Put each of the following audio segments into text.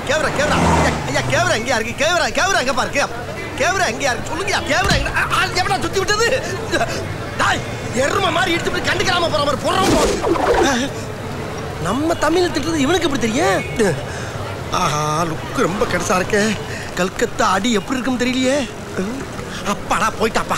கேவரா கேவரா ஐயா, ஐயா கேவரா எங்கயா இருக்கு கேவரா கேவரா எங்க பாரு கே- கேவரா எங்கயா இருக்கு சொல்லுங்க கேவரா எங்க ஆ, ஆ, எவனா சுத்தி விட்டது டாய் எரும மாதிரி இடிச்சு போய் கண்டுக்காம போற மாதிரி போறோம் நம்ம தமிழ் திட்டுறது இவனுக்கு எப்படி தெரியும் ஆஹா லுக்கு ரொம்ப கெடசா இருக்கே கல்கத்தா அடி எப்படி இருக்குன்னு தெரியலையே ம், அப்பாடா போயிட்டாப்பா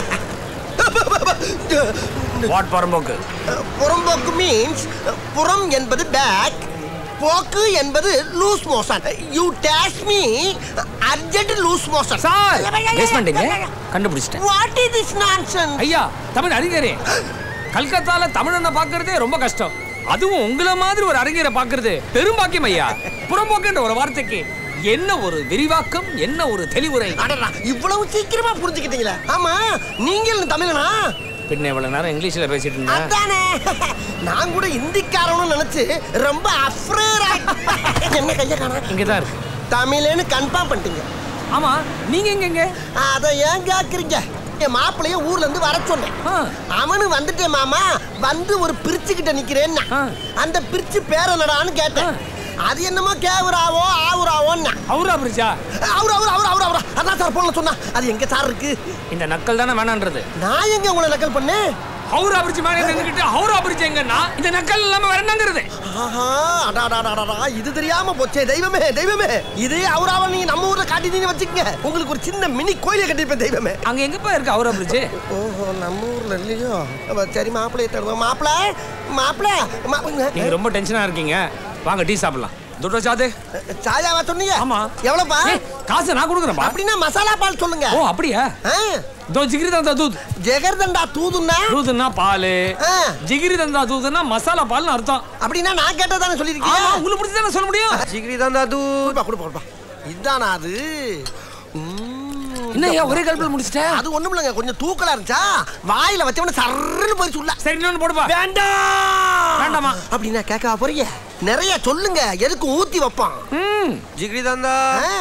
வாட் பரம்போக்கு புறம்போக்கு மீன்ஸ் புறம் என்பது பேக் போக்கு என்பது loose motion you dash me urgent loose motion sir guess பண்ணிட்டீங்க கண்டுபிடிச்சிட்டேன் வாட் இஸ் திஸ் நான்சென்ஸ் ஐயா தமிழ் அறிஞரே கல்கத்தால தமிழனை பார்க்கறதே ரொம்ப கஷ்டம் அதுவும் உங்கள மாதிரி ஒரு அறிஞரை பார்க்கறது பெரும்பாக்கியம் ஐயா புறம்போக்குன்ற ஒரு வார்த்தைக்கு என்ன ஒரு விரிவாக்கம் என்ன ஒரு தெளிவுரை அடடா இவ்வளவு சீக்கிரமா புரிஞ்சுக்கிட்டீங்களே ஆமா நீங்கள் தமிழனா பின்ன இவ்வளவு நேரம் இங்கிலீஷ்ல பேசிட்டு இருந்தேன் அதானே நான் கூட இந்திக்காரனும் நினைச்சு ரொம்ப அஃப்ரேர் என்ன கைய காணா இங்கதான் இருக்கு தமிழேன்னு கன்ஃபார்ம் பண்ணிட்டீங்க ஆமா நீங்க எங்க எங்க அதை ஏன் கேக்குறீங்க என் மாப்பிளைய ஊர்ல இருந்து வர சொன்னேன் ஆ. அவனு வந்துட்டேன் மாமா வந்து ஒரு பிரிச்சு கிட்ட நிக்கிறேன்னா ஆ. அந்த பிரிச்சு பேர் என்னடான்னு கேட்டேன் அது என்னமோ கேவுராவோ ஆவுராவோன்னா அவரா பிரிச்சா அவரு அவரு அவரு அவரு அவரு அதான் சார் போன்ல சொன்னா அது எங்க சார் இருக்கு இந்த நக்கல் தானே வேணான்றது நான் எங்க உங்களை நக்கல் பண்ணேன் ஹவுரா பிரிட்ஜ் மேலே நின்னுக்கிட்டு ஹவுரா பிரிட்ஜ் எங்கன்னா இந்த நக்கல் இல்லாம வேற என்னங்கிறது ஆஹா அடாடாடாடா இது தெரியாம போச்சே தெய்வமே தெய்வமே இதே அவராவ நீங்க நம்ம ஊர்ல காட்டிட்டீங்கன்னு வச்சுக்கங்க உங்களுக்கு ஒரு சின்ன மினி கோயிலை கட்டிப்பேன் தெய்வமே அங்க எங்கப்பா இருக்கு ஹவுரா பிரிட்ஜ் ஓஹோ நம்ம ஊர்ல இல்லையோ அப்ப சரி மாப்பிள்ளைய தருவோம் மாப்பிள்ள மாப்பிள்ள நீங்க ரொம்ப டென்ஷனா இருக்கீங்க வாங்க டீ சாப்பிடலாம் துட்டோ சாதே சாயாவா சொன்னீங்க ஆமா எவ்வளவுப்பா ஏய், காசு நான் கொடுக்குறேன்பா அப்படின்னா மசாலா பால் சொல்லுங்க ஓ அப்படியா ஆ, தோ ஜிகிரி தந்தா தூத் ஜெகர்தண்டா தூதுன்னா தூதுன்னா பால் ஆ, ஜிகிரி தந்தா தூதுன்னா மசாலா பால்னு அர்த்தம் அப்படின்னா நான் கேட்டதானே ஆமா சொல்லிருக்கீங்க உங்களுக்கு பிடிச்சி தானே சொல்ல முடியும் ஜிகிரி தண்டா தூதுப்பா கொடுப்பா கொடுப்பா இதானா அது ம், என்ன ஐயா ஒரே கல்பில் முடிச்சிட்டேன் அது ஒண்ணும் இல்லைங்க கொஞ்சம் தூக்கலா இருந்துச்சா வாயில வச்சவன சர்ன்னு போய் சொல்ல சரி இன்னொன்னு போடுப்பா வேண்டாம் வேண்டாமா? அப்படின்னா கேட்க போறீங்க நிறைய சொல்லுங்க எதுக்கு ஊத்தி வைப்பான் ம் ஜிகிரி தந்தா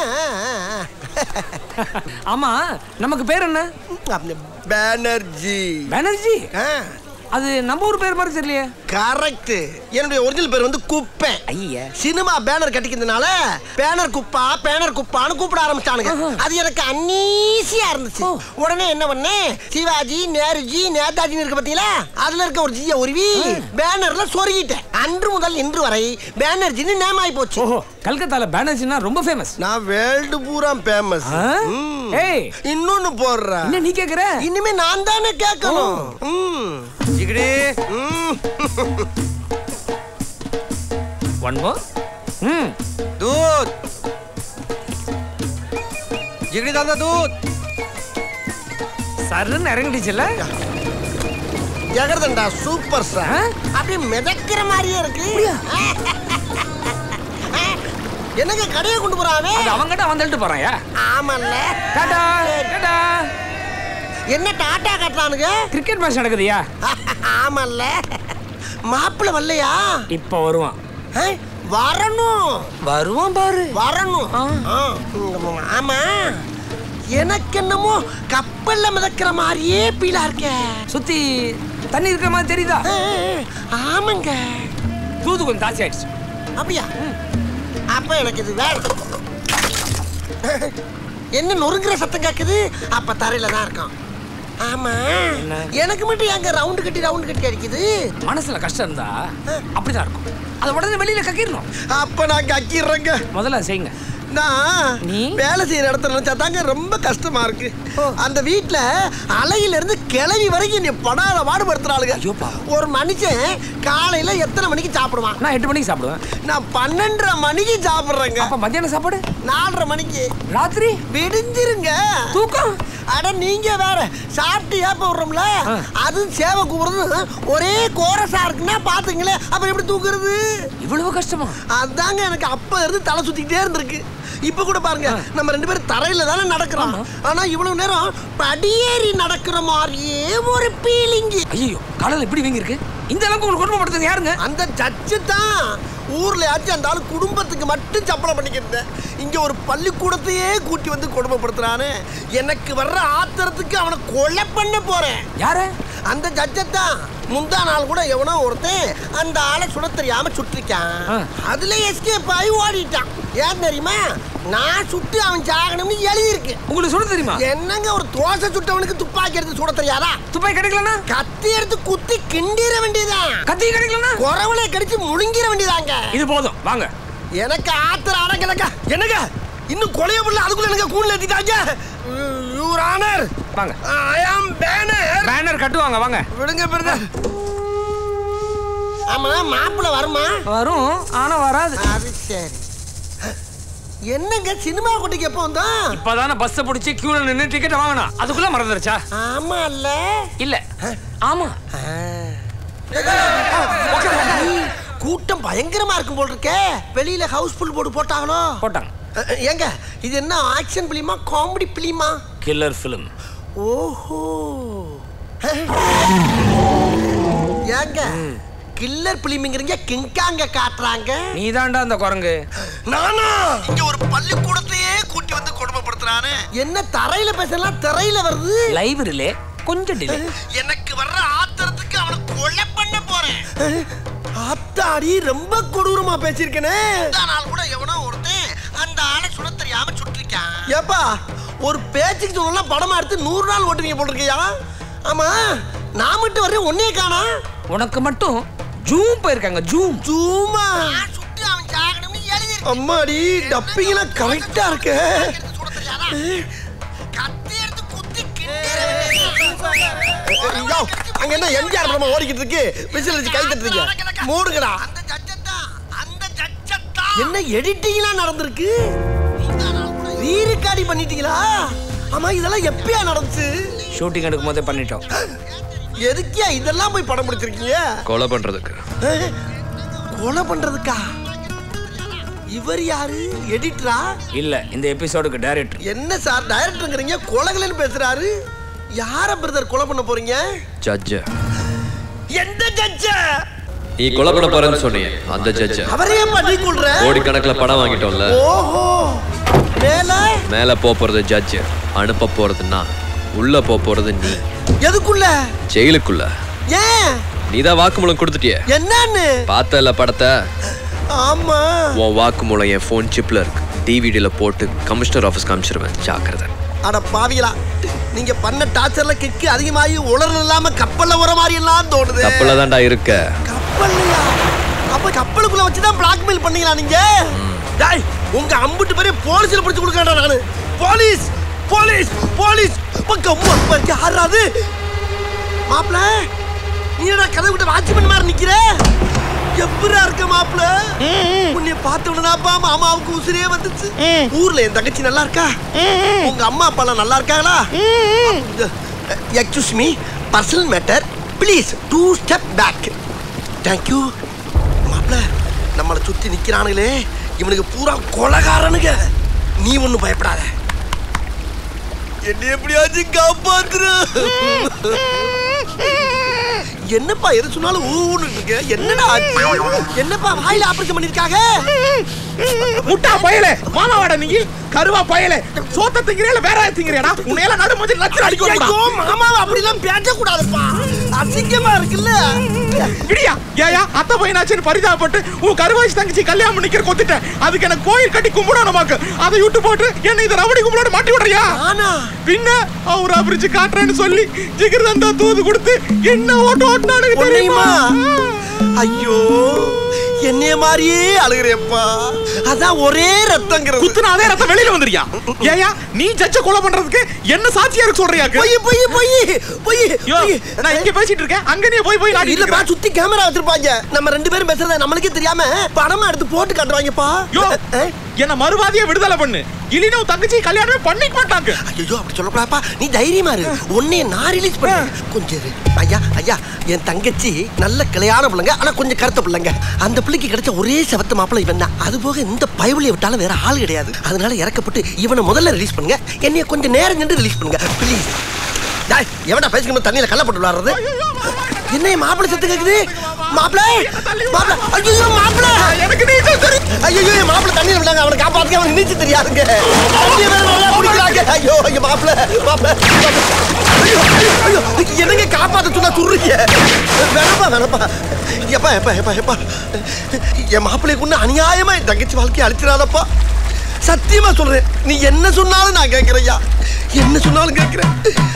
ஆமா நமக்கு பேர் என்ன பேனர்ஜி பானர்ஜி அது நம்ம ஊர் பேர் மாதிரி தெரியலையே கரெக்ட் என்னுடைய ஒரிஜினல் பேர் வந்து குப்பை ஐயா சினிமா பேனர் கட்டிக்கிறதுனால பேனர் குப்பா பேனர் குப்பான்னு கூப்பிட ஆரம்பிச்சானுங்க அது எனக்கு அன்னீசியா இருந்துச்சு உடனே என்ன பண்ணேன் சிவாஜி நேருஜி நேதாஜின்னு இருக்கு பாத்தீங்களா அதுல இருக்க ஒரு ஜிய உருவி பேனர்ல சொருகிட்டேன் அன்று முதல் இன்று வரை பேனர்ஜின்னு நேம் ஆகி போச்சு ஓஹோ கல்கத்தால பானர்ஜினா ரொம்ப ஃபேமஸ் நான் வேர்ல்டு பூரா ஃபேமஸ் ஏய் இன்னொன்னு போடுறேன் என்ன நீ கேக்குற இனிமே நான் தானே கேட்கணும் ம். ஜிகிடி ம். ஒன் மோர் ம் दूध जिगड़ी दादा दूध சருன்னு இறங்கிடுச்சுல்ல ஜெகர்தண்டா சூப்பர் ஆ? சார் அப்படியே மிதக்கிற மாதிரியே இருக்கு என்னங்க கடையை கொண்டு போறாவே அது அவங்கிட்ட வந்துட்டு போறாயா ஆமல்ல டாடா டாடா என்ன டாட்டா கட்டுறானுங்க கிரிக்கெட் மேட்ச் நடக்குதுயா ஆமல்ல மாப்பிள்ள வரலையா இப்போ வருவான் ஆ? வரணும் வருவான் பாரு வரணும் ஆ. ஆ. ஆமா எனக்கு என்னமோ கப்பல்ல மிதக்கிற மாதிரியே பீலா இருக்க சுத்தி தண்ணி இருக்கிற மாதிரி தெரியுதா ஆமாங்க தூது கொஞ்சம் தாசி ஆயிடுச்சு அப்படியா அப்ப எனக்கு இது வேணும் என்ன நொறுங்குற சத்தம் கேக்குது அப்ப தரையில தான் இருக்கும் ஆமா என்ன? எனக்கு மட்டும் எங்க ரவுண்டு கட்டி ரவுண்டு கட்டி அடிக்குது மனசுல கஷ்டம் இருந்தா அப்படிதான் இருக்கும் அதை உடனே வெளியில கக்கிடணும் அப்ப நான் கக்கிடுறேங்க முதல்ல அதை செய்யுங்க நான் நீ? வேலை செய்யற இடத்துல நினைச்சா தாங்க ரொம்ப கஷ்டமா இருக்கு அந்த வீட்ல அலையில இருந்து கிளவி வரைக்கும் நீ படாத பாடுபடுத்துறாளுங்க ஐயோ, பாவம். ஒரு மனுஷன் காலையில எத்தனை மணிக்கு சாப்பிடுவான் நான் எட்டு மணிக்கு சாப்பிடுவேன் நான் பன்னெண்டரை மணிக்கு சாப்பிடுறேங்க அப்ப மத்தியானம் சாப்பாடு நாலரை மணிக்கு ராத்திரி விடிஞ்சிருங்க தூக்கம் அட நீங்க வேற சாப்பிட்டு ஏப்ப விடுறோம்ல அது சேவை கூப்பிடுறது ஒரே கோரஸா இருக்குன்னா பாத்துங்களேன் அப்புறம் எப்படி தூக்குறது இவ்வளவு கஷ்டமா அதாங்க எனக்கு அப்ப இருந்து தலை சுத்திக்கிட்டே இருந்திருக்கு இப்ப கூட பாருங்க நம்ம ரெண்டு பேரும் தரையில தானே நடக்கிறோம் ஆனா இவ்வளவு நேரம் படியேறி நடக்கிற மாதிரியே ஒரு பீலிங் ஐயோ காலையில இப்படி வீங்கி இருக்கு இந்த அளவுக்கு உங்களுக்கு குடும்பப்படுத்துறது யாருங்க அந்த ஜட்ஜு தான் ஊர்ல ஆச்சு அந்த ஆளு குடும்பத்துக்கு மட்டும் சப்பளம் பண்ணிக்கிட்டு இங்க ஒரு பள்ளிக்கூடத்தையே கூட்டி வந்து கொடுமைப்படுத்துறானே எனக்கு வர்ற ஆத்திரத்துக்கு அவனை கொலை பண்ண போறேன் யாரு அந்த ஜட்ஜத்தான் முந்தா நாள் கூட எவனோ ஒருத்தன் அந்த ஆளை சுட தெரியாம சுட்டிருக்கான் ஆ. அதுல எஸ்கேப் ஆகி ஓடிட்டான் ஏன் தெரியுமா நான் சுட்டு அவன் சாகணும்னு எழுதியிருக்கு உங்களுக்கு சுட தெரியுமா என்னங்க ஒரு தோசை சுட்டவனுக்கு துப்பாக்கி எடுத்து சுட தெரியாதா துப்பாக்கி கிடைக்கலனா கத்தி எடுத்து குத்தி கிண்டிர வேண்டியதான் கத்தி கிடைக்கலனா குறவனை கடிச்சு முழுங்கிற வேண்டியதாங்க இது போதும் வாங்க எனக்கு ஆத்திர அடங்கலங்க என்னங்க இன்னும் கொலைய பண்ணல அதுக்குள்ள எனக்கு கூண்ல ஏத்திட்டாங்க யூர் ஆனர் வாங்க ஐ ஆம் பேனர் பேனர் கட்டுவாங்க வாங்க விடுங்க பிரதர் ஆமா மாப்பிள்ள வருமா வரும் ஆனா வராது அது சரி என்னங்க சினிமா கொட்டிக்கு எப்போ வந்தோம் இப்பதானே பஸ் பிடிச்சி கியூல நின்னு டிக்கெட் வாங்கினா அதுக்குள்ள மறந்துருச்சா ஆமா இல்ல இல்ல ஆமா கூட்டம் பயங்கரமா இருக்கும் போல் இருக்கே வெளியில ஹவுஸ் ஃபுல் போர்டு போட்டாங்களோ போட்டாங்க அஹ், அஹ், ஏங்க இது என்ன ஆக்ஷன் பிலிமா காமெடி பிலிமா கில்லர் ஃபிலிம் ஓஹோ ஏங்க கில்லர் பிலிமிங்கிறீங்க கிங்காங்க காட்டுறாங்க நீதான்டா அந்த குரங்கு நானா இங்க ஒரு பள்ளிக்கூடத்தையே கூட்டி வந்து கொடுமைப்படுத்துறானே என்ன தரையில பேசலாம் திரையில வருது லைப்ரரியிலே கொஞ்சம் டிலே எனக்கு வர்ற ஆத்திரத்துக்கு அவனை கொலை பண்ண போறேன் ஆத்தாடி ரொம்ப கொடூரமா பேசியிருக்கனே நாள் கூட எவனோ ஒருத்தன் அந்த ஆளை சுட தெரியாம சுட்டிருக்கான் ஏப்பா ஒரு பேச்சுக்கு சொல்லலாம் படமா எடுத்து நூறு நாள் ஓட்டுவீங்க போட்டிருக்கியா ஆமா நான் மட்டும் வர்றேன் ஒன்னே காணா உனக்கு மட்டும் ஜூம் போயிருக்காங்க ஜூம் சும்மா அம்மாடி டப்பிங்லாம் கரெக்டா இருக்கு ஐயோ, அங்க என்ன எம்ஜிஆர் படமா ஓடிக்கிட்டு இருக்கு விசில் வச்சு கை தட்டுறீங்க மூடுங்கடா என்ன எடிட்டிங்லாம் நடந்திருக்கு ரீரிகார்டி பண்ணிட்டீங்களா ஆமா இதெல்லாம் எப்பயா நடந்துச்சு ஷூட்டிங் எடுக்கும் போதே பண்ணிட்டோம் எதுக்கியா இதெல்லாம் போய் படம் பிடிச்சிருக்கீங்க கொலை பண்றதுக்கு ஏய், கொலை பண்றதுக்கா இவர் யாரு எடிட்டரா இல்ல இந்த எபிசோடுக்கு டைரக்டர் என்ன சார் டைரக்டருங்கிறீங்க கொலைகளன்னு பேசுறாரு யார பிரதர் கொலை பண்ண போறீங்க ஜட்ஜ எந்த ஜட்ஜ நீ கொலை பண்ண போறேன்னு சொன்னீங்க அந்த ஜட்ஜ அவரையே பண்ணி கொள்ற கோடிக்கணக்கில் பணம் வாங்கிட்டோம்ல ஓஹோ மேல மேல போப் போறது ஜட்ஜ் அனுப்ப போறது நான் உள்ள போப் போறது நீ எதுக்குள்ள ஜெயிலுக்குள்ள ஏன் நீதான் வாக்குமூலம் கொடுத்துட்டிய என்னன்னு பார்த்தல படத்தை ஆமா உன் வாக்குமூலம் என் ஃபோன் சிப்ல இருக்கு டிவிடியில போட்டு கமிஷனர் ஆஃபீஸ் காமிச்சிருவேன் ஜாக்கிரதை அட பாவிகளா நீங்க பண்ண டார்ச்சர்ல கிக்கு அதிகமாகி உலர் இல்லாம கப்பல்ல வர மாதிரி எல்லாம் தோணுது கப்பல தான்டா இருக்க கப்பல்லையா அப்ப கப்பலுக்குள்ள வச்சு தான் பிளாக்மெயில் பண்ணீங்களா நீங்க டேய் உங்க அம்புட்டு பேரே போலீஸ்ல பிடிச்சு கொடுக்கறேன் நானு போலீஸ் போலீஸ் போலீஸ் பக்கம் யாராது மாப்ள நீ என்ன கதை விட்டு வாட்ச்மேன் மாதிரி நிக்கிற எப்படா இருக்க மாப்ள உன்னை பார்த்த உடனேப்பா மாமாவுக்கு உசிரியே வந்துச்சு ஊர்ல என் தங்கச்சி நல்லா இருக்கா உங்க அம்மா அப்பா எல்லாம் நல்லா இருக்காங்களா excuse me personal matter please two step back thank you மாப்ள நம்மளை சுத்தி நிக்கிறானுங்களே இவனுக்கு பூரா கொலகாரனுங்க நீ ஒண்ணும் பயப்படாத என்ன எப்படியாச்சும் காப்பாத்துற என்னப்பா எது சொன்னாலும் ஊன்னு இருக்கு என்னடா ஆச்சு என்னப்பா வாயில ஆபரேஷன் பண்ணிருக்காங்க முட்டா பயலே மாமாவாட நீ கருவா பயலே சோத்த திங்கிறேல வேற திங்கிறேடா உன்னையெல்லாம் நடு மூஞ்சி லட்சம் அடிக்கணும்டா ஐயோ மாமாவை அப்படிலாம் பேசக்கூடாதுப்பா அசிங்கமா இருக்குல்ல விடியா ஏயா அத்தை பையனாச்சுன்னு பரிதாபப்பட்டு உன் கருவாச்சி தங்கச்சி கல்யாணம் பண்ணிக்கிற கொத்துட்டேன் அதுக்கு எனக்கு கோயில் கட்டி கும்பிடணும் நமக்கு அதை விட்டு போட்டு என்ன இதை ரவடி கும்பிட மாட்டி விடுறியா ஆனா பின்ன அவர் அபிரிச்சு காட்டுறேன்னு சொல்லி ஜிகிர் தந்தா தூது கொடுத்து என்ன ஓட்டு ஓட்டினானுங்க தெரியுமா உன்னையுமா? ஐயோ என்னைய மாதிரியே அழுகிறேப்பா அதான் ஒரே ரத்தங்கிறது குத்துனா அதே ரத்தம் வெளியில வந்துறியா ஏயா நீ ஜட்ஜ கொலை பண்றதுக்கு என்ன சாட்சியா இருக்கு சொல்றியாக்கு பொய் பொய் பொய் பொய் யோ பொய். நான் இங்க பேசிட்டு இருக்கேன் அங்க நீ போய் போய் நாடி இல்லப்பா சுத்தி கேமரா வச்சிருப்பாங்க நம்ம ரெண்டு பேரும் பேசுறத நம்மளுக்கே தெரியாம படமா எடுத்து போட்டு காட்டுவாங்கப்பா யோ அஹ், என்ன மறுவாதிய விடுதலை பண்ணு இல்லைன்னா உன் தங்கச்சி கல்யாணமே பண்ணிக்க மாட்டாங்க ஐயோ அப்படி சொல்லக்கூடாப்பா நீ தைரியமா இரு உன்னைய நான் ரிலீஸ் பண்ண கொஞ்சம் இரு. ஐயா ஐயா என் தங்கச்சி நல்ல கிளையான பிள்ளைங்க ஆனா கொஞ்சம் கருத்த பிள்ளைங்க அந்த பிள்ளைக்கு கிடைச்ச ஒரே செவத்த மாப்பிள்ளை இவன் தான் அது போக இந்த பயவுளியை விட்டாலும் வேற ஆள் கிடையாது அதனால இறக்கப்பட்டு இவனை முதல்ல ரிலீஸ் பண்ணுங்க என்னைய கொஞ்சம் நேரம் சென்று ரிலீஸ் பண்ணுங்க ப்ளீஸ் டாய் எவன்டா பேசிக்கும் தண்ணியில கள்ள போட்டு விளாடுறது என்ன மாப்பிள்ளை சத்து கேக்குது மாப்பிள்ளை மாப்பிள்ளை ஐயோ மாப்பிள்ளை எனக்கு நீச்சல் தெரியும் ஐயோ மாப்பிள்ளை தண்ணியில போயிட்டாங்க அவனை காப்பாத்தி அவனுக்கு நீச்சல் தெரியாதுங்க தண்ணியை வேற நல்லா குடிக்கிறாங்க ஐயோ ஐயோ மாப்பிள மாப்பிள ஐயோ ஐயோ என்னங்க காப்பாத்த சொன்னா துர்றீங்க வேணப்பா வேணப்பா எப்பா எப்பா எப்பா எப்பா என் மாப்பிள்ளைக்கு ஒண்ணு அநியாயமா என் தங்கச்சி வாழ்க்கையை அழிச்சிடாதப்பா சத்தியமா சொல்றேன் நீ என்ன சொன்னாலும் நான் கேட்கிறேன்யா என்ன சொன்னாலும் கேட்கிறேன்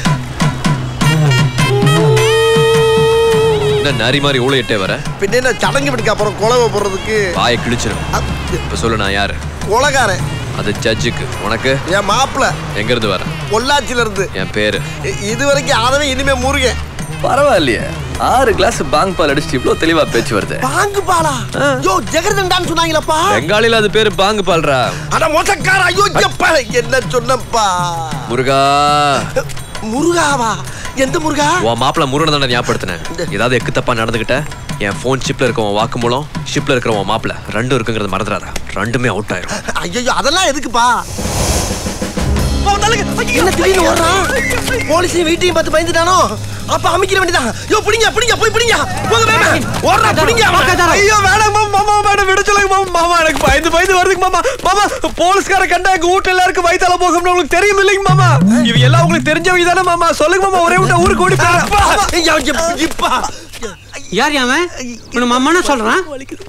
என்ன நரி மாதிரி ஊழையிட்டே வர பின்ன என்ன சடங்கு விடுக்க அப்புறம் குழவை போடுறதுக்கு வாயை கிழிச்சிடும் இப்ப சொல்லு நான் யாரு கொலகாரன் அது ஜட்ஜுக்கு உனக்கு என் மாப்பிள எங்க இருந்து வர பொள்ளாச்சியில இருந்து என் பேரு இ- இது வரைக்கும் ஆதவே இனிமே முருகன் பரவாயில்லையே ஆறு கிளாஸ் பாங் பால் அடிச்சுட்டு இவ்வளவு தெளிவா பேச்சு வருது பாங்கு பாலா யோ ஜெகர்தண்டான்னு சொன்னாங்களப்பா பெங்காலில அது பேரு பாங்கு பால்ரா அட மொசக்கார ஐயோ எப்பா என்ன சொன்னப்பா முருகா முருகாவா எந்த முருகா உன் மாப்பிள முருகனை தானே ஞாபகப்படுத்தினேன் ஏதாவது எக்கு தப்பா நடந்துகிட்ட என் ஃபோன் சிப்ல இருக்க உன் வாக்குமூலம் ஷிப்ல இருக்கிற உன் மாப்பிள ரெண்டும் இருக்குங்கிறது மறந்துடாதா ரெண்டுமே அவுட் ஆயிரும் ஐயோ அதெல்லாம் எதுக்குப்பா என்ன திடீர்னு ஓடுறான் போலீஸையும் வீட்டையும் பார்த்து பயந்துட்டானோ அப்ப அமைக்கிற வேண்டியதான் யோ பிடிங்க பிடிங்க போய் பிடிங்க போங்க வேணாம் ஓடுறா பிடிங்க ஐயோ வேணாம் மாமா மாமா மேடம் விட சொல்லுங்க மாமா மாமா எனக்கு பயந்து பயந்து வருதுங்க மாமா மாமா போலீஸ்கார கண்டா எங்க வீட்டு எல்லாருக்கும் வயித்தால போகும்னு உங்களுக்கு தெரியும் இல்லைங்க மாமா இவ எல்லாம் உங்களுக்கு தெரிஞ்சவங்க தானே மாமா சொல்லுங்க மாமா ஒரே விட்ட ஊருக்கு ஓடி போயிடுறேன். இப்பா யார் அவன் உன மாமான்னு சொல்றான்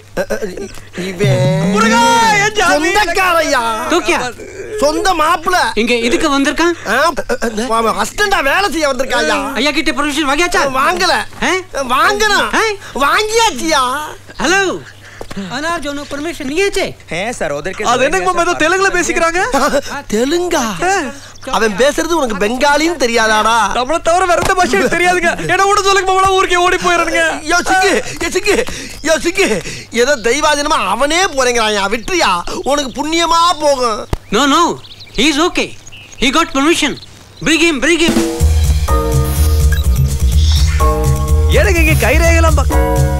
இவன் முருகா, என் ஜாமீன். சொந்தக்காரையா தூக்கியா சொந்த மாப்பிள இங்க இதுக்கு வந்திருக்கான் அசிஸ்டண்டா வேலை செய்ய வந்திருக்காயா ஐயா கிட்ட பெர்மிஷன் வாங்கியாச்சா வாங்கல हैं? வாங்கணும் हैं? வாங்கியாச்சியா हेलो अनार जो परमिशन नहीं है चे அது என்னங்க மாமா ஏதோ தெலுங்குல பேசிக்கிறாங்க தெலுங்கா அவன் பேசுறது உனக்கு பெங்காலின்னு தெரியாதாடா நம்மள தவிர வேற எந்த பாஷை எனக்கு தெரியாதுங்க என்ன விட சொல்லுங்க மாமா ஊருக்கே ஓடி போயிடுறேங்க யோசிக்கு யோசிக்கு யோசிக்கு ஏதோ தெய்வாதீனமா அவனே போறேங்கிறாயா விட்டுறியா உனக்கு புண்ணியமா போகும் no no he is okay he got permission bring him bring him எனக்கு இங்க கைரேகலாம் பா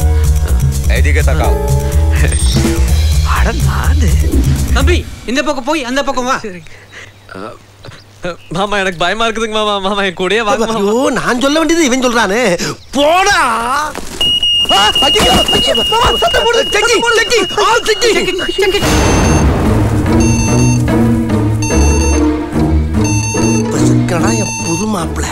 அட நானு தம்பி இந்த பக்கம் போய் அந்த பக்கம் வா மாமா எனக்கு பயமா இருக்குதுங்க மாமா மாமா என் கூடயே வாங்க மாமா ஐயோ நான் சொல்ல வேண்டியது இவன் சொல்றானே போடா ஆ, ஐயையோ, ஐயோ, மாமா, சத்தம் போடு, செக்கி, செக்கி, ஆள் செக்கி. பசுக்கடா என் புது மாப்பிள்ள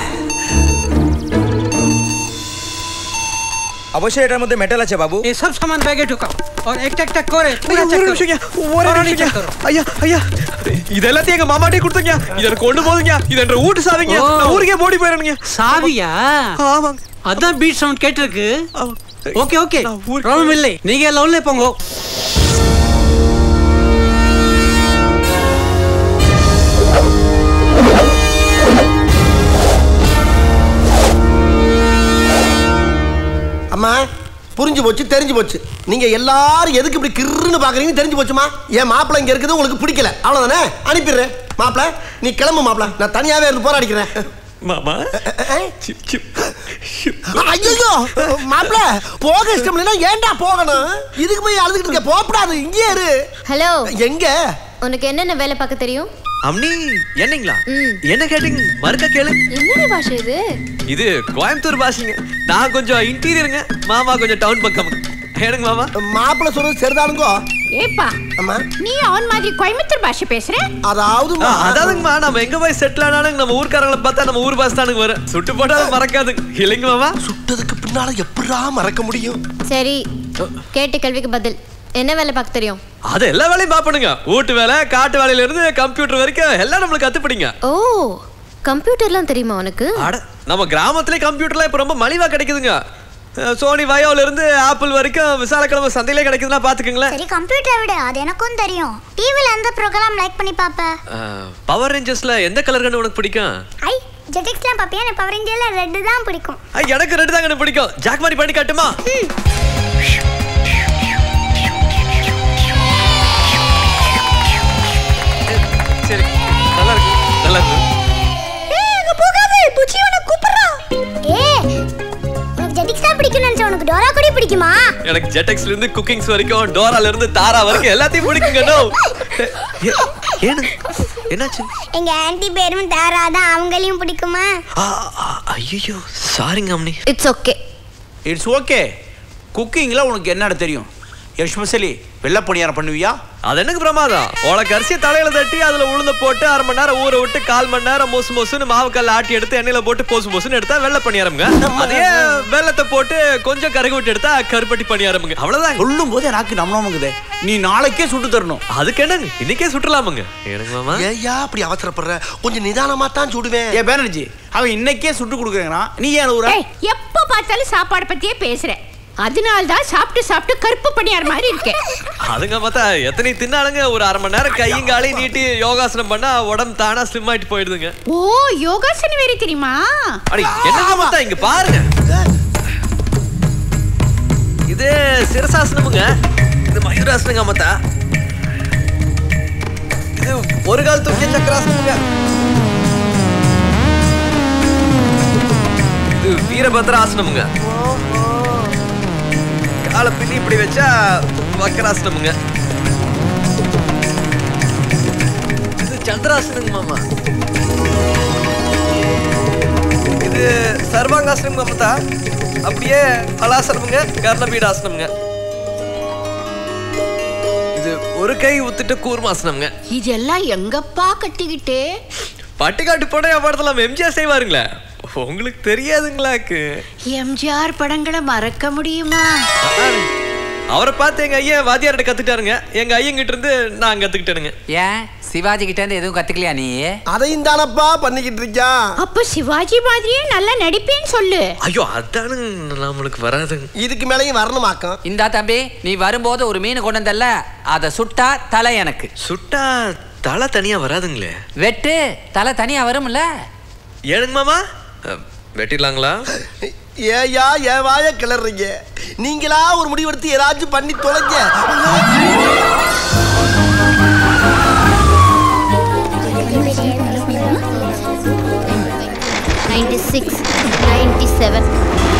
অবশ্যই এটার মধ্যে মেটাল আছে বাবু ये सब सामान बैगे ढुकाओ और एक टक टक करे पूरा ஒரு चेक நிமிஷங்க करो ஒரு और நிமிஷங்க check करो ஐயா ஐயா இது எல்லாத்தையும் எங்க மாமாட்டே கொடுத்தங்க இத எனக்கு கொண்டு போதுங்க இது என்ற வீட்டு சாவிங்க ஓ. நான் ஊருக்கே ஓடி போயிடுறேங்க சாவியா ஆமாங்க அதான் பீட் சவுண்ட் கேட்டிருக்கு ஆமா. ஓகே ஓகே நான் ஊருக்கு ப்ராப்ளம் இல்லை நீங்க எல்லாம் உள்ளே போங்க அம்மா புரிஞ்சு போச்சு தெரிஞ்சு போச்சு நீங்க எல்லாரும் எதுக்கு இப்படி கிறுன்னு பாக்குறீங்கன்னு தெரிஞ்சு போச்சுமா என் மாப்பிள்ளை இங்க இருக்குது உங்களுக்கு பிடிக்கல அவ்வளவுதானே அனுப்பிடுறேன் மாப்பிள்ளை நீ கிளம்பு மாப்பிள்ளை நான் தனியாவே இருந்து போராடிக்கிறேன் மாமா சிப் சிப் சிப். ஐயோ மாப்பிள்ள போக இஷ்டம் இல்லைன்னா ஏன்டா போகணும் இதுக்கு போய் அழுதுகிட்டு இருக்க போகக்கூடாது இங்கே இரு ஹலோ எங்க உனக்கு என்னென்ன வேலை பார்க்க தெரியும் அம்னி என்னங்களா ம். என்ன கேட்டீங்க மறுக்க கேளு என்னடி பாஷை இது இது கோயம்புத்தூர் பாஷைங்க நான் கொஞ்சம் இன்டீரியருங்க மாமா கொஞ்சம் டவுன் பக்கம் ஏனுங்க மாமா மாப்பிள்ள சொல்றது சரிதானுங்கோ ஏப்பா அம்மா நீ அவன் மாதிரி கோயம்புத்தூர் பாஷை பேசுற அதாவது ஆ, அதாவதுங்கம்மா நம்ம எங்க போய் செட்டில் ஆனாலும் நம்ம ஊர்க்காரங்களை பார்த்தா நம்ம ஊர் பாஸ் தானுங்க வரும் சுட்டு போட்டாலும் மறக்காதுங்க இல்லைங்க மாமா சுட்டதுக்கு பின்னால எப்படா மறக்க முடியும் சரி கேட்ட கேள்விக்கு பதில் என்ன வேலை பார்க்க தெரியும் அது எல்லா வேலையும் பாப்பணுங்க வீட்டு வேலை காட்டு வேலையில இருந்து கம்ப்யூட்டர் வரைக்கும் எல்லாம் நம்மளுக்கு கத்துப்பிடிங்க ஓ கம்ப்யூட்டர்லாம் தெரியுமா உனக்கு அட நம்ம கிராமத்திலே கம்ப்யூட்டர்லாம் இப்போ ரொம்ப மலிவா கிடைக்குதுங்க அஹ், சோனி வயோல இருந்து ஆப்பிள் வரைக்கும் விசாலக்கிழமை சந்தையிலே கிடைக்குதுன்னா பாத்துக்கங்களேன் சரி கம்ப்யூட்டரை விட அது எனக்கும் தெரியும் டிவில எந்த ப்ரோக்ராம் லைக் பண்ணி பாப்ப பவர் ரேஞ்சர்ஸ்ல எந்த கலர் கண்ணு உனக்கு பிடிக்கும் ஐ ஜெட்டிக்ஸ்லாம் பாப்பியா எனக்கு பவர் இந்தியால ரெட் தான் பிடிக்கும் ஐ, எனக்கு ரெண்டு தாங்க பிடிக்கும் ஜாக் மாதிரி பண்ணி காட்டுமா சரி நல்லா இருக்கு நல்லா இருக்கு அங்க போகாதே புச்சி உன கூப்பிடுறான் ஏ உனக்கு ஜெட்டிக்ஸ் தான் பிடிக்கும் நினைச்ச உனக்கு டோரா கூட பிடிக்குமா எனக்கு ஜெட்டெக்ஸ்ல இருந்து குக்கிங்ஸ் வரைக்கும் டோரால இருந்து தாரா வரைக்கும் எல்லாத்தையும் பிடிக்குங்க நோ ஏனு என்னாச்சு எங்க ஆன்ட்டி பேரும் தாரா தான் அவங்களையும் பிடிக்குமா ஐயோ சாரிங்க அம்னி இட்ஸ் ஓகே இட்ஸ் ஓகே குக்கிங்கில் உனக்கு என்னடா தெரியும் எஸ்பெஷலி வெள்ளை பணியாரம் பண்ணுவியா அது எனக்கு பிரமாதம் உனக்கு அரிசியை தலையில தட்டி அதுல உளுந்த போட்டு அரை மணி நேரம் ஊற விட்டு கால் மணி நேரம் மொசு மொசுன்னு மாவு கல்ல ஆட்டி எடுத்து எண்ணெயில போட்டு போசு மொசுன்னு எடுத்தா வெள்ளை பணியாரம்ங்க அதே வெள்ளத்தை போட்டு கொஞ்சம் கருகு விட்டு எடுத்தா கருப்பட்டி பணியாரம்ங்க அவ்வளவுதான் சொல்லும் போது எனக்கு நம்மளமுங்குதே நீ நாளைக்கே சுட்டு தரணும் அதுக்கு என்னங்க இன்னைக்கே சுட்டலாமுங்க எனக்கு மாமா ஏயா அப்படி அவசரப்படுற கொஞ்சம் நிதானமா தான் சுடுவேன் ஏ பேனர்ஜி அவன் இன்னைக்கே சுட்டு கொடுக்குறாங்கன்னா நீ ஏன் ஊரா ஏய், எப்ப பார்த்தாலும் சாப்பாடு பத்தியே பேசுற அதனால தான் சாப்பிட்டு சாப்பிட்டு கருப்பு பணியார் மாதிரி இருக்கேன் அதுங்க பார்த்தா எத்தனை தின்னாலுங்க ஒரு அரை மணி நேரம் கையும் காலையும் நீட்டி யோகாசனம் பண்ணா உடம்பு தானா ஸ்லிம் ஆயிட்டு போயிடுதுங்க ஓ யோகாசனம் வேற தெரியுமா அடி என்னங்க பார்த்தா இங்க பாருங்க இது சிரசாசனமுங்க இது மயூராசனங்க மத்தா இது ஒரு கால் தூக்கிய சக்கராசனமுங்க இது வீரபத்ராசனமுங்க காலை பின்னி இப்படி வச்சா வக்கராசனமுங்க இது சந்திராசனங்க மாமா இது சர்வாங்காசனம் மமதா அப்படியே அலாசனமுங்க கர்ணபீடாசனமுங்க இது ஒரு கை உத்துட்டு கூர்மாசனம்ங்க இதெல்லாம் எங்கப்பா கட்டிக்கிட்டு பட்டிக்காட்டு போட படத்துல எம்ஜிஆர் செய்வாருங்களே உங்களுக்கு தெரியாதுங்களாக்கு எம்ஜிஆர் படங்களை மறக்க முடியுமா அவரை பார்த்து எங்க ஐயா வாத்தியார்கிட்ட கத்துட்டாருங்க எங்க ஐயங்கிட்ட இருந்து நான் கத்துக்கிட்டேனுங்க ஏன் சிவாஜி கிட்ட இருந்து எதுவும் கத்துக்கலையா நீ அதையும் தானப்பா பண்ணிக்கிட்டு இருக்கியா அப்ப சிவாஜி மாதிரியே நல்லா நடிப்பேன்னு சொல்லு ஐயோ அதானுங்க நம்மளுக்கு வராதுங்க இதுக்கு மேலேயும் வரணுமாக்கம் இந்தா தம்பி நீ வரும்போது ஒரு மீன் கொண்டு வந்தல்ல அதை சுட்டா தலை எனக்கு சுட்டா தலை தனியா வராதுங்களே வெட்டு தலை தனியா வரும்ல ஏனுங்க மாமா அஹ், வெட்டிடலாங்களா ஏயா ஏன் வாய கிளறீங்க நீங்களா ஒரு முடிவெடுத்து ஏதாச்சும் பண்ணி தொலைங்க நைன்டி சிக்ஸ் நைன்டி செவன்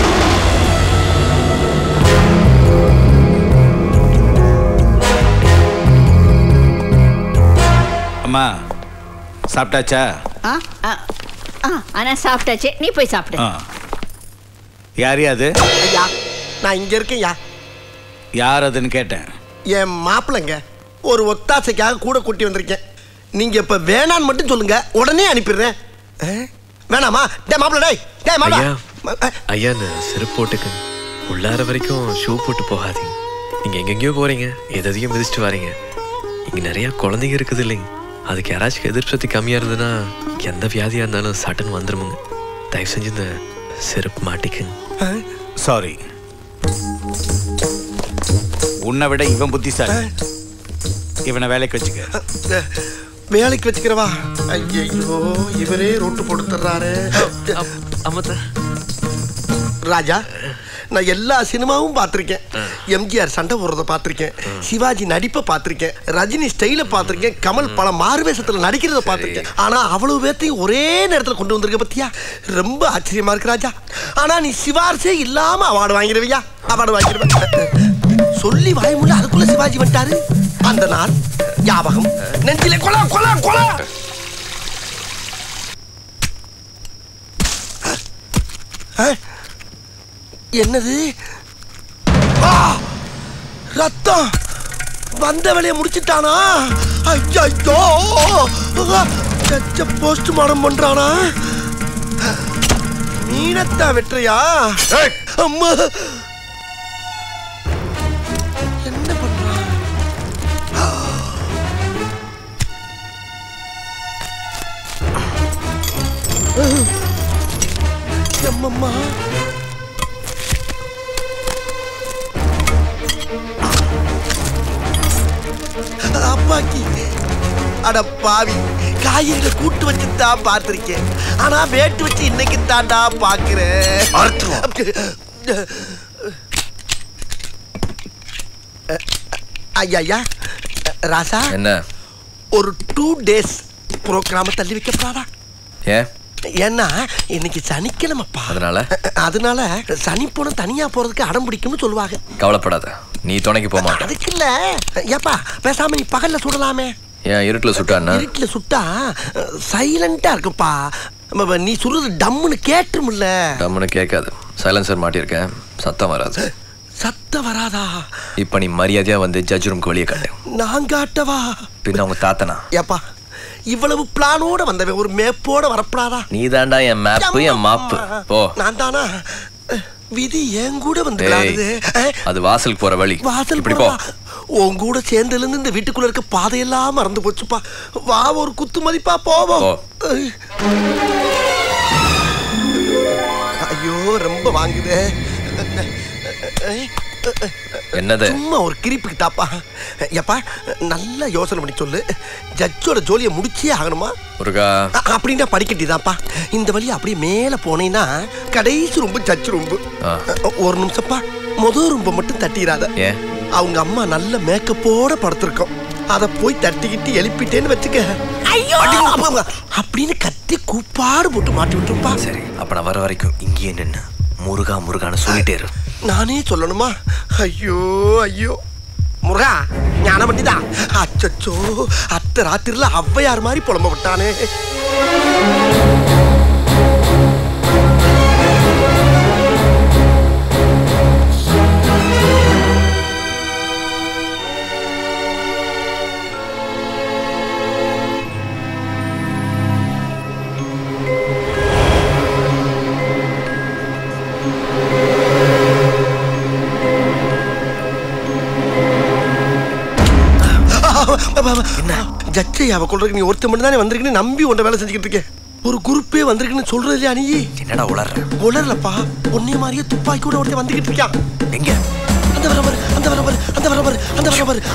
அம்மா சாப்பிட்டாச்சா ஆ ஆ, ஆ ஆனா சாப்பிட்டாச்சு நீ போய் சாப்பிடு ஆ யார் அது ஐயா நான் இங்க இருக்கேன்யா யார் அதுன்னு கேட்டேன் என் மாப்பிள்ளைங்க ஒரு ஒத்தாசைக்காக கூட கூட்டி வந்திருக்கேன் நீங்க இப்ப வேணான்னு மட்டும் சொல்லுங்க உடனே அனுப்பிடுறேன் ஆ? வேணாமா டே மாப்பிள்ள டேய் டேய் மாப்பிள்ள ஐயா ஐயா இந்த செருப்பு போட்டுக்கு உள்ளார வரைக்கும் ஷூ போட்டு போகாதீங்க நீங்க எங்கெங்கேயோ போறீங்க எதையும் மிதிச்சுட்டு வரீங்க இங்க நிறைய குழந்தைங்க இருக்குது இல்லைங்க அதுக்கு யாராச்சும் எதிர்ப்பு சக்தி கம்மியா இருந்ததுன்னா எந்த வியாதியா இருந்தாலும் சட்டன் வந்துருமுங்க தயவு செஞ்சு இந்த செருப்பு மாட்டிக்குங்க சாரி உன்னை விட இவன் புத்திசாலி இவனை வேலைக்கு வச்சுக்க வேலைக்கு வச்சுக்கிறவா ஐயோ இவரே ரோட்டு போட்டுறாரு ராஜா நான் எல்லா சினிமாவும் பார்த்துருக்கேன் எம்ஜிஆர் சண்டை போடுறத பார்த்துருக்கேன் சிவாஜி நடிப்பை பார்த்துருக்கேன் ரஜினி ஸ்டைல பார்த்துருக்கேன் கமல் பல மாறுவேஷத்துல நடிக்கிறத பார்த்துருக்கேன் ஆனா அவ்வளவு பேர்த்தையும் ஒரே நேரத்துல கொண்டு வந்திருக்க பத்தியா ரொம்ப ஆச்சரியமா இருக்கு ராஜா ஆனா நீ சிவாரிசே இல்லாம அவார்டு வாங்கிடுவியா அவார்டு வாங்கிடுவேன் சொல்லி வாய்முள்ள அதுக்குள்ள சிவாஜி வந்துட்டாரு அந்த நாள் ஞாபகம் நெஞ்சிலே கொலா கொலா கொலா அஹ், என்னது ஆ! ரத்தம் வந்த வேலையை முடிச்சிட்டானா ஐயோ போஸ்ட் மார்டம் பண்றானா மீனத்தா வெற்றியா அம்மா என்ன பண்றான் அம்மம்மா அப்பாக்கி அட பாவி காய்கறிகளை கூட்டு வச்சு தான் பார்த்திருக்கேன் ஆனா வேட்டு வச்சு இன்னைக்கு தாண்டா பாக்குறேன் ஐயா ஐயா ராசா என்ன ஒரு டூ டேஸ் ப்ரோக்ராம தள்ளி வைக்கப்படாதா ஏன் ஏன்னா இன்னைக்கு சனிக்கிழமைப்பா அதனால அதனால சனி போன தனியா போறதுக்கு அடம் பிடிக்கும்னு சொல்லுவாங்க கவலைப்படாத நீ துணைக்கு போக மாட்ட அதுக்கு இல்ல ஏப்பா பேசாம நீ பகல்ல சுடலாமே ஏன் இருட்டுல சுட்டான்னா இருட்டுல சுட்டா சைலண்டா இருக்குப்பா ம- ம- நீ சொல்றது டம்முன்னு கேட்டுருமில்ல டம்முன்னு கேட்காது சைலன்சர் மாட்டியிருக்கேன் சத்தம் வராது சத்தம் வராதா இப்ப நீ மரியாதையா வந்து ஜட்ஜ் ரூம்க்கு வெளியே காட்டு நான் காட்டவா பின்ன அவங்க தாத்தனா ஏப்பா இவ்வளவு பிளானோட வந்தவன் ஒரு மேப்போட வரப்படாதா நீ தாண்டா என் மேப்பு என் மாப்பு போ நான் தானா அஹ், விதி என் கூட வந்து விளையாடுது அஹ், அது வாசலுக்கு போற வழி வாசல் இப்படி போ போடா. உன் கூட சேர்ந்ததுல இருந்து இந்த வீட்டுக்குள்ள இருக்க பாதையெல்லாம் மறந்து போச்சுப்பா வா ஒரு குத்து மதிப்பா போவோம் போ. அஹ். ஐயோ ரொம்ப வாங்குதே அஹ், என்னது சும்மா ஒரு கிரிப்புக்கு தாப்பா ஏப்பா நல்லா யோசனை பண்ணி சொல்லு ஜட்ஜோட ஜோலியை முடிச்சே ஆகணுமா முருகா அ- அப்படின்னா படிக்கட்டிதான்ப்பா இந்த வழி அப்படியே மேல போனீங்கன்னா கடைசி ரொம்ப ஜட்ஜ் ரொம்ப ஆ. ஒரு நிமிஷம்ப்பா முதல் ரொம்ப மட்டும் தட்டிடாத ஏன் அவங்க அம்மா நல்ல மேக்கப்போட படுத்திருக்கோம் அத போய் தட்டிக்கிட்டு எழுப்பிட்டேன்னு வச்சுக்க ஐயோ அப்படின்னு கத்தி கூப்பாடு போட்டு மாட்டி விட்டுருப்பா சரி அப்ப நான் வர வரைக்கும் இங்கேயே நின்னு முருகா முருகான்னு சொல்லிட்டே இரு நானே சொல்லணுமா ஐயோ ஐயோ முருகா ஞான பண்ணிதா அச்சச்சோ அத்த ராத்திரில ஔவையார் மாதிரி புலம்ப விட்டானே ஜட்ஜை அவ கொள்றதுக்கு நீ ஒருத்தன் மட்டும் தானே வந்திருக்குன்னு நம்பி உன்ட வேலை செஞ்சுக்கிட்டு இருக்கேன் ஒரு குரூப்பே வந்திருக்குன்னு சொல்றது இல்லையா நீ என்னடா உளர்ற உளரலப்பா உன்னைய மாதிரியே துப்பாக்கி கூட ஒருத்தன் வந்துகிட்டு இருக்கான் எங்க அந்த வர பாரு அந்த வர பாரு அந்த வர பாரு அந்த வர பாரு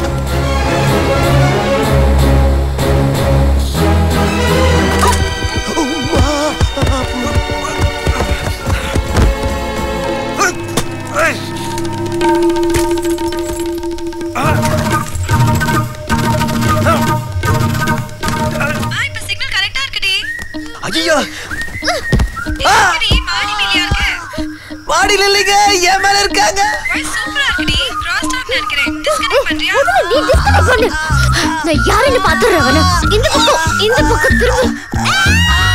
ஐயோ மாடியில் இல்லைங்க என் மேல இருக்காங்க முதல்ல நீ disconnect பண்ணு. நான் யாருன்னு பாத்துடுறேன் அவனை. இந்த பக்கம் இந்த பக்கம் திரும்ப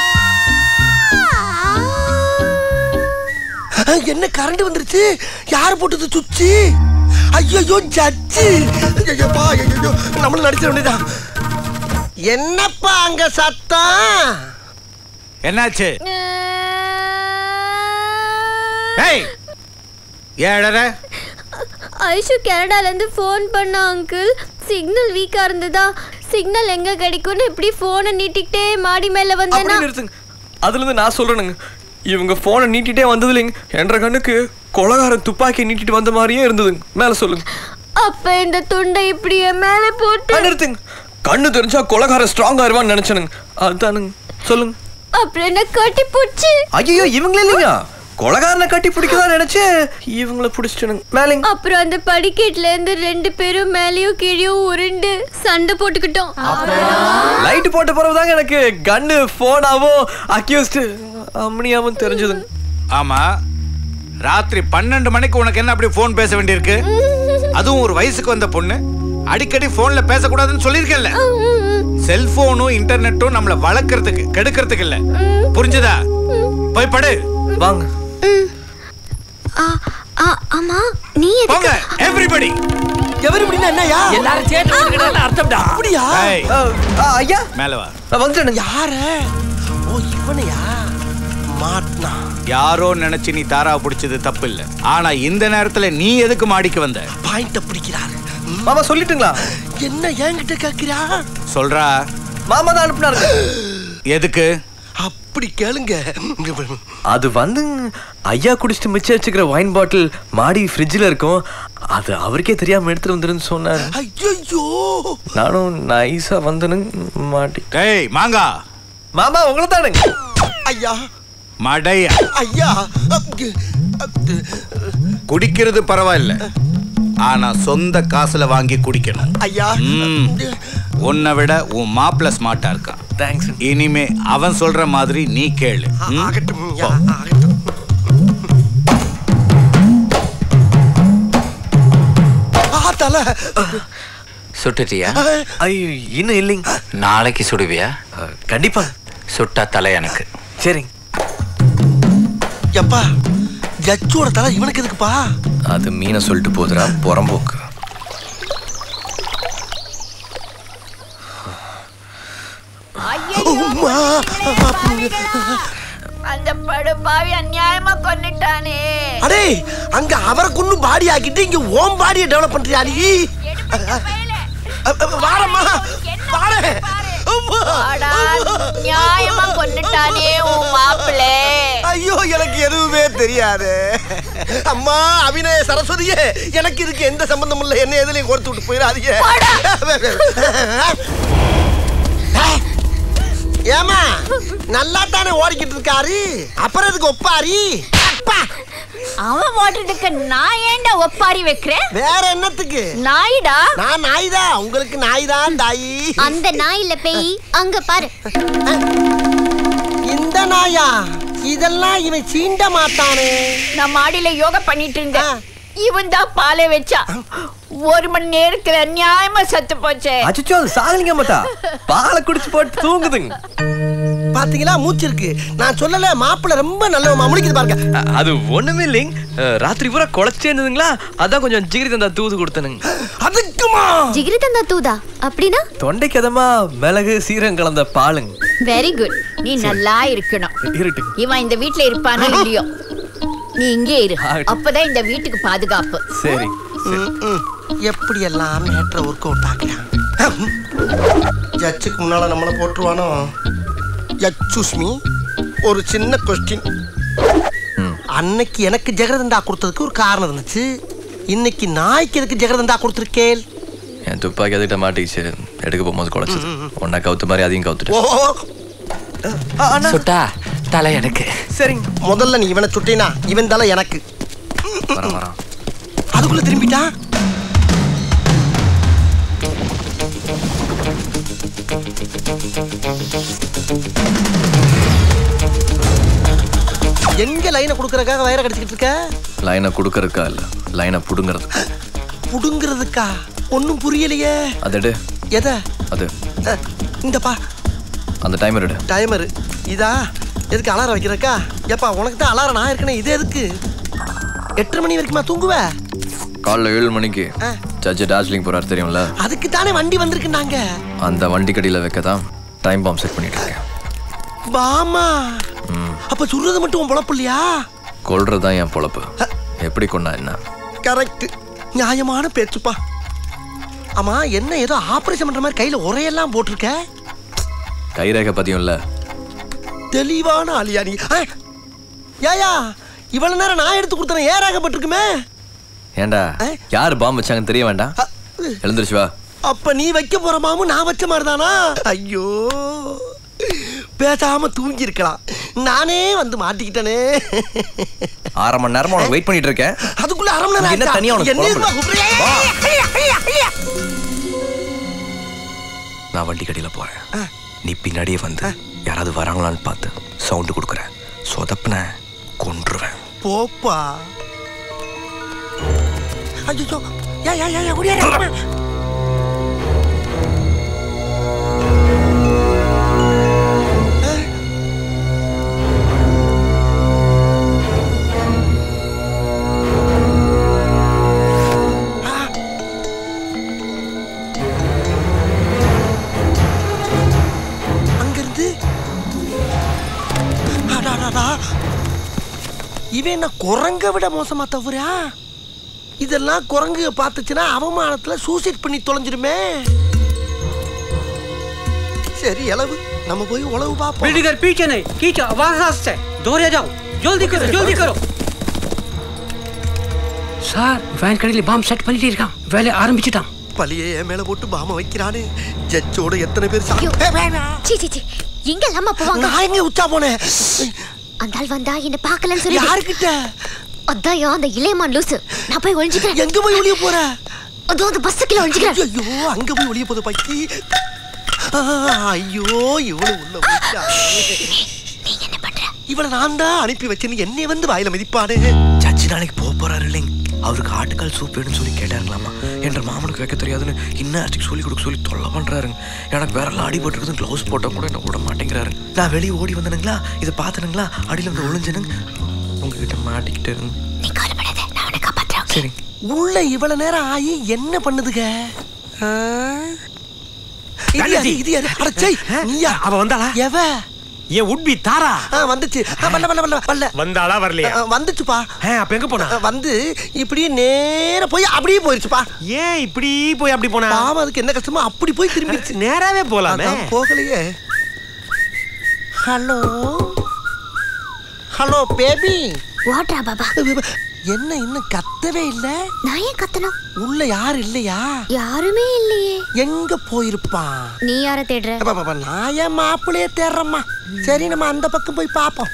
என்ன கரண்ட் வந்துருச்சு யார் போட்டது சுச்சி ஐயோ ஜட்ஜி ஐயோப்பா ஐயோ நம்மளும் நடிச்சிட வேண்டியதான் என்னப்பா அங்க சத்தம் என்னாச்சு ஏய் ஏழற ஐஷு கனடால இருந்து ஃபோன் பண்ண அங்கிள் சிக்னல் வீக்கா இருந்ததா சிக்னல் எங்க கிடைக்கும்னு இப்படி போனை நீட்டிக்கிட்டே மாடி மேல வந்தேனா அப்படி நிறுத்துங்க அதுல இருந்து நான் சொல்றேனுங்க இவங்க போனை நீட்டிட்டே வந்தது இல்லைங்க என்ற கண்ணுக்கு கொலகாரன் துப்பாக்கி நீட்டிட்டு வந்த மாதிரியே இருந்ததுங்க மேல சொல்லுங்க அப்ப இந்த துண்டை இப்படி என் மேல போட்டு ஆ, நிறுத்துங்க கண்ணு தெரிஞ்சா கொலகாரன் ஸ்ட்ராங் ஆயிருவான்னு நினைச்சனுங்க அதுதானுங்க சொல்லுங்க அப்புறம் என்ன கட்டி போச்சு ஐயோ இவங்களே இல்லைங்க கொலகாரனை கட்டி பிடிக்கதான் நினைச்சு இவங்கள பிடிச்சிட்டனுங்க மேலேங்க அப்புறம் அந்த படிக்கட்டுல இருந்து ரெண்டு பேரும் மேலயும் கீழயும் உருண்டு சண்டை போட்டுக்கிட்டோம் லைட் போட்ட பிறகுதாங்க எனக்கு கன்னு போனாவும் அக்யூஸ்ட் அம்னியாவும் தெரிஞ்சதுங்க ஆமா ராத்திரி பன்னெண்டு மணிக்கு உனக்கு என்ன அப்படி ஃபோன் பேச வேண்டியிருக்கு அதுவும் ஒரு வயசுக்கு வந்த பொண்ணு அடிக்கடி போன்ல பேசக்கூடாதுன்னு சொல்லியிருக்கேன்ல செல்போனும் இன்டர்நெட்டும் நம்மள வளர்க்கறதுக்கு கெடுக்கிறதுக்கு இல்ல புரிஞ்சுதா போய் படு வாங்க ஆமா நீ போங்க எவ்ரிபடி எவரு இப்படின்னா என்னயா எல்லாரும் சேர்ந்து அர்த்தம்டா அப்படியா ஏய். ஐயா மேல வா நான் வந்துட்டேனுங்க யார ஓ இவனையா மாட்னா யாரோ நினைச்சு நீ தாரா பிடிச்சது தப்பு இல்ல ஆனா இந்த நேரத்துல நீ எதுக்கு மாடிக்கு வந்த பாயிண்ட பிடிக்கிறாரு ம், மாமா சொல்லிட்டுங்களா என்ன என்கிட்ட கேக்குறா சொல்றா மாமா தான் அனுப்புனாருங்க எதுக்கு அப்படி கேளுங்க அது வந்து ஐயா குடிச்சிட்டு மிச்சம் வச்சுக்கிற வைன் பாட்டில் மாடி ஃப்ரிட்ஜில் இருக்கும் அது அவருக்கே தெரியாம எடுத்துட்டு வந்துருன்னு சொன்னாரு ஐயோ நானும் நைஸா வந்தனுங்க மாட்டி டேய் மாங்கா மாமா உங்களை தானுங்க ஐயா மடையா ஐயா அக்கு, அக்கு. குடிக்கிறது பரவாயில்ல ஆனா சொந்த காசுல வாங்கி குடிக்கணும் ஐயா ம். உன்னை விட உன் மாப்பிள்ள ஸ்மார்ட்டா இருக்கான் தேங்க்ஸ் இனிமே அவன் சொல்ற மாதிரி நீ கேளு ம்? ஆகட்டும் ஐயா, ஆகட்டும் ஆ, தல சுட்டுட்டியா ஐயோ இன்னும் இல்லைங்க நாளைக்கு சுடுவியா அஹ், கண்டிப்பா சுட்டா தலை எனக்கு சரிங்க எப்பா ஜட்ஜோட தலை இவனுக்கு எதுக்குப்பா அது மீனை சொல்லிட்டு போதுடா புறம்போக்கு உம்மா. அந்த படுபாவி அநியாயமா கொன்னுட்டானே அடே அங்க அவரை கொண்டு பாடி ஆக்கிட்டு இங்க ஓம் பாடியை டெவலப் பண்றியா நீ வாரம்மா வாரேன் அம்மா. அடா, நியாயமா கொன்னுட்டானே உன் மாப்பிள்ளை ஐயோ எனக்கு எதுவுமே தெரியாது அம்மா அபிநய சரஸ்வதியே எனக்கு இதுக்கு எந்த சம்பந்தம் இல்ல என்ன எதுலயும் கொடுத்து விட்டு போயிடாதீங்க ஏமா நல்லா தானே ஓடிக்கிட்டு இருக்காரு அப்புறம் எதுக்கு ஒப்பாரி அப்பா அவன் ஓட்டுறதுக்கு நான் ஏன்டா ஒப்பாரி வைக்கிறேன் வேற என்னத்துக்கு நாயிடா நான் நாய்தான் உங்களுக்கு நாய் தான் தாயி அந்த நாய் இல்ல பேய் அங்க பாரு இந்த நாயா இதெல்லாம் இவன் சீண்ட மாட்டானே நான் மாடியில யோகா பண்ணிட்டு இருந்தேன் இவன் தான் பாலை வச்சா ஒரு மணி நேரத்துல நியாயமா செத்து போச்சே அச்சோ அது சாகலிங்க மாட்டா பாலை குடிச்சு போட்டு தூங்குதுங்க பாத்தீங்களா மூச்சு இருக்கு நான் சொல்லல மாப்பிள்ள ரொம்ப நல்லவமா முடிக்குது பாருங்க அ- அது ஒண்ணுமே இல்லைங்க அஹ், ராத்திரி பூரா குழச்சே இருந்ததுங்களா அதான் கொஞ்சம் ஜிகிரி தந்தா தூது கொடுத்தனுங்க அதுக்குமா ஜிகிரி தந்தா தூதா அப்படின்னா தொண்டைக்கு அதமா மிளகு சீரகம் கலந்த பாலுங்க வெரி குட் நீ நல்லா இருக்கணும் இருட்டு இவன் இந்த வீட்ல இருப்பானோ இல்லையோ நீ இங்கே இரு அப்பதான் இந்த வீட்டுக்கு பாதுகாப்பு சரி எப்படி எல்லாம் நேற்ற ஒர்க் அவுட் ஆக்கலாம் ஜட்ஜுக்கு முன்னால நம்மள போட்டுருவானோ யச்சுஸ்மி ஒரு சின்ன கொஸ்டின் அன்னைக்கு எனக்கு ஜெகரதண்டா கொடுத்ததுக்கு ஒரு காரணம் இருந்துச்சு இன்னைக்கு நாய்க்கு எதுக்கு ஜெகரதண்டா கொடுத்துருக்கேன் என் துப்பாக்கி அதுகிட்ட மாட்டிக்கிச்சு எடுக்க போகும்போது குழச்சது ஒன்னா கவுத்த மாதிரி அதையும் ஓ கவுத்துட்டு சுட்டா தலை எனக்கு சரிங்க முதல்ல நீ இவனை சுட்டினா இவன் தலை எனக்கு வர வர அதுக்குள்ள திரும்பிட்டா எங்க லைனை கொடுக்கறதுக்காக வயரை கடிச்சிக்கிட்டு இருக்க லைனை கொடுக்கறதுக்கா இல்ல லைனை புடுங்கிறது புடுங்கிறதுக்கா ஒன்னும் புரியலையே அதடு எதை அது அஹ், இந்தப்பா அந்த டைமர் எடு டைமரு இதா எதுக்கு அலாரம் வைக்கிறக்கா ஏப்பா உனக்கு தான் அலாரம் நான் இருக்கனே இது எதுக்கு எட்டரை மணி வரைக்குமா தூங்குவ காலைல ஏழு மணிக்கு ஆ. ஜட்ஜ் டார்ஜிலிங் போறாரு தெரியும்ல அதுக்கு தானே வண்டி வந்திருக்குனாங்க அந்த வண்டி கடியில வைக்க தான் டைம் பாம் செட் பண்ணிட்டு இருக்கேன் பாமா அப்ப சுடுறது மட்டும் உன் பொழப்பு இல்லையா கொல்றது தான் என் பொழப்பு எப்படி கொண்டா என்ன கரெக்ட் நியாயமான பேச்சுப்பா ஆமா என்ன ஏதோ ஆபரேஷன் பண்ற மாதிரி கையில உரையெல்லாம் போட்டிருக்க கைரேகை பத்தியும் இல்ல தெளிவான ஆளியா நீ ஆ, ஏயா இவ்வளவு நேரம் நான் எடுத்து கொடுத்தேன் ஏறாகப்பட்டிருக்குமே ஏன்டா யார் பாம் வச்சாங்கன்னு தெரிய வேண்டாம் எழுந்திருச்சு வா அப்ப நீ வைக்க போற மாமு நான் வச்ச மாதிரிதானா ஐயோ பேசாம தூங்கி இருக்கலாம் நானே வந்து மாட்டிக்கிட்டனே அரை மணி நேரமா உனக்கு வெயிட் பண்ணிட்டு இருக்கேன் அதுக்குள்ள அரை மணி நேரம் இங்க என்ன ஆச்சா? தனியா உனக்கு என்ன இதுவா குழம்பு? கூப்பிடுறியே? வா. ஐயா, ஐயா, ஐயா. நான் வண்டி கடியில போறேன் நீ பின்னாடியே வந்து யாராவது வராங்களான்னு பார்த்து சவுண்டு கொடுக்குறேன் சொதப்புன கொன்றுவேன் போப்பா ஐயோ யா யா யா யா ஓடியாரு அங்கிருந்து அடாடாடா இவன் என்ன குரங்க விட மோசமா தவிரா இதெல்லாம் குரங்கு பார்த்துச்சுன்னா அவமானத்துல சூசைட் பண்ணி தொலைஞ்சிருமே சரி அளவு நம்ம போய் உழவு பார்ப்போம் बिल्डिंगर पीछे नहीं खींचो वहां से दौड़े जाओ जल्दी करो जल्दी करो சார் வேன் கடையில் பாம் செட் பண்ணிட்டு இருக்கான் வேலையை ஆரம்பிச்சிட்டான் பழியை என் மேல போட்டு பாம வைக்கிறானே ஜட்ஜோட எத்தனை பேர் சா- ஏய், வேணாம். சீ சீ சீ எங்க இல்லாம போவாங்க நான் எங்க உச்சா போனேன் அந்த ஆள் வந்தா என்ன பார்க்கலன்னு சொல்லி யாருக்கிட்ட அதான் அந்த இளையமான் லூசு நான் போய் ஒளிஞ்சுக்கிறேன் எங்க போய் ஒளிய போற அதோ அந்த பஸ்ஸுக்குள்ள ஒளிஞ்சுக்கிறேன் ஐயோ அங்க போய் ஒளிய போது பக்கி ஆ, ஐயோ இவ்வளவு உள்ள போயிட்டா. இவளை நான் தான் அனுப்பி வச்சேன்னு என்னை வந்து வாயில மிதிப்பானே ஜட்ஜி நாளைக்கு போக போறாரு இல்லைங்க அவருக்கு ஆட்டுக்கால் சூப் வேணும்னு சொல்லி கேட்டாருங்களாமா என்ற மாமனுக்கு வைக்க தெரியாதுன்னு இன்னும் சொல்லி கொடுக்க சொல்லி தொல்லை பண்றாருங்க எனக்கு வேற எல்லாம் அடிபட்டுருக்குது க்ளவுஸ் போட்டா கூட என்ன விட மாட்டேங்கிறாரு நான் வெளியே ஓடி வந்தனுங்களா இதை பார்த்தனுங்களா அடியில் வந்து ஒளிஞ்சனுங்க உங்ககிட்ட மாட்டிக்கிட்டு இருந்து நீ கவலைப்படாத நான் அவனை காப்பாத்துறேன் சரி உள்ள இவ்வளவு நேரம் ஆகி என்ன பண்ணுதுக ஆ? இது யாரு? இது யாரு? அட சை, நீயா? அவ வந்தாளா எவ ஏன் உட்பி தாரா ஆ, வந்துச்சு ஆ, வரல வரல வரல வரல வந்தாளா வரலையா ஆ, வந்துச்சுப்பா ஆ, அப்ப எங்க போனா ஆ, வந்து இப்படியே நேரா போய் அப்படியே போயிருச்சுப்பா ஏன் இப்படி போய் அப்படி போனா பாவம் அதுக்கு என்ன கஷ்டமோ அப்படி போய் திரும்பிடுச்சு நேராவே போலாமே அதான் போகலையே ஹலோ ஹலோ பேபி வாட்ரா பாபா என்ன இன்னும் கத்தவே இல்ல நான் ஏன் கத்தணும் உள்ள யாரு இல்லையா யாருமே இல்லையே எங்க போயிருப்பான் நீ யார தேடுற அப்ப, அப்ப, அப்ப, நான் என் மாப்பிள்ளைய தேடுறேம்மா சரி நம்ம அந்த பக்கம் போய் பார்ப்போம்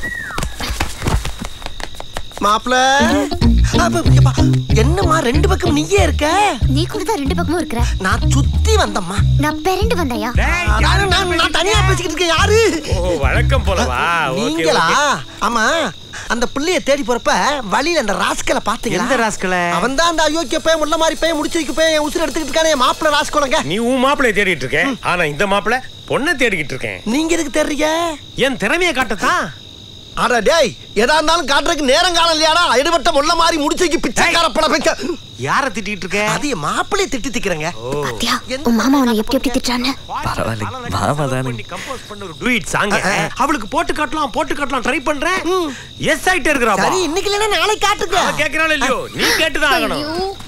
மாப்பிள்ள அப்ப, எப்பா, என்னம்மா ரெண்டு பக்கம் நீயே இருக்க நீ கூட தான் ரெண்டு பக்கமும் இருக்கிற நான் சுத்தி வந்தம்மா நான் பெரண்டு வந்தாயா நான் நான் நான் தனியா பேசிக்கிட்டு இருக்கேன் யாரு ஓ வழக்கம் போலவா ஓகே, நீங்களா ஓகே. ஆமா அந்த பிள்ளைய தேடி போறப்ப வழியில அந்த ராஸ்கலை பாத்தீங்களா எந்த ராஸ்கலை? அவன் தான் அந்த அயோக்கிய பையன் முள்ள மாதிரி பையன் முடிச்சு வைக்க பையன் என் உசுர் எடுத்துக்கிட்டு இருக்கானே என் மாப்பிள்ள ராஸ்கோலங்க நீ உன் மாப்பிளைய தேடிட்டு இருக்க ஆனா இந்த மாப்பிளை பொண்ணை தேடிக்கிட்டு இருக்கேன் நீங்க எதுக்கு தெரியுங்க என் திறமைய காட்டத்தான் அட டேய் எதா இருந்தாலும் காட்டுறதுக்கு நேரம் காலம் இல்லையாடா எடுபட்ட முள்ள மாதிரி முடிச்சு வைக்க பிச்சைக்கார பழப்பைக்க யார திட்டிட்டு இருக்க அது என் மாப்பிள்ளைய திட்டி திக்கிறேங்க பாத்தியா உன் மாமா உன்னை எப்படி எப்படி திட்டுறான்னு பரவாயில்ல மாமா தானே கம்போஸ் பண்ண ஒரு டூயிட் சாங் அவளுக்கு போட்டு காட்டலாம் போட்டு காட்டலாம் ட்ரை பண்றேன் எஸ் ஆயிட்டே இருக்கறா சரி இன்னைக்கு இல்லைன்னா நாளைக்கு காட்டுங்க அவ கேக்குறாள் இல்லையோ நீ கேட்டுதான் ஆகணும்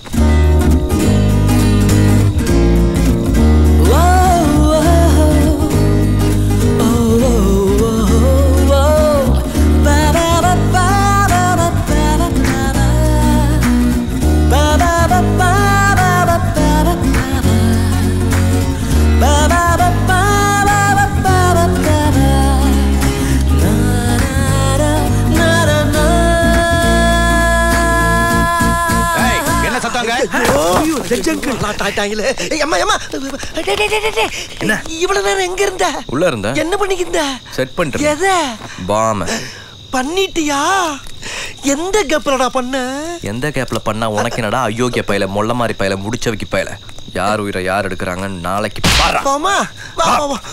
ஏய், என்ன சத்தங்க ஐயோ, ஜட்ஜ் uncle, நான் டாட்டாங்களே. ஏய், அம்மா, அம்மா. டேய், டேய், டேய், டேய், டேய். இவ்வளவு நேரம் எங்க இருந்த உள்ள இருந்தேன் என்ன பண்ணிக்கிந்த செட் பண்ணிட்டு எதை பாம பண்ணிட்டியா எந்த கப்பலடா பண்ண எந்த கேப்ல பண்ணா உனக்கு என்னடா அயோக்கிய பையல மொள்ள மாதிரி பையல முடிச்ச வைக்க பையல யார் உயிரை யார் எடுக்கிறாங்கன்னு நாளைக்கு பாரு போமா வா வா வா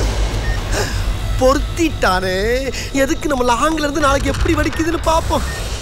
பொருத்திட்டானே எதுக்கு நம்ம லாங்ல இருந்து நாளைக்கு எப்படி வடிக்குதுன்னு பாப்போம்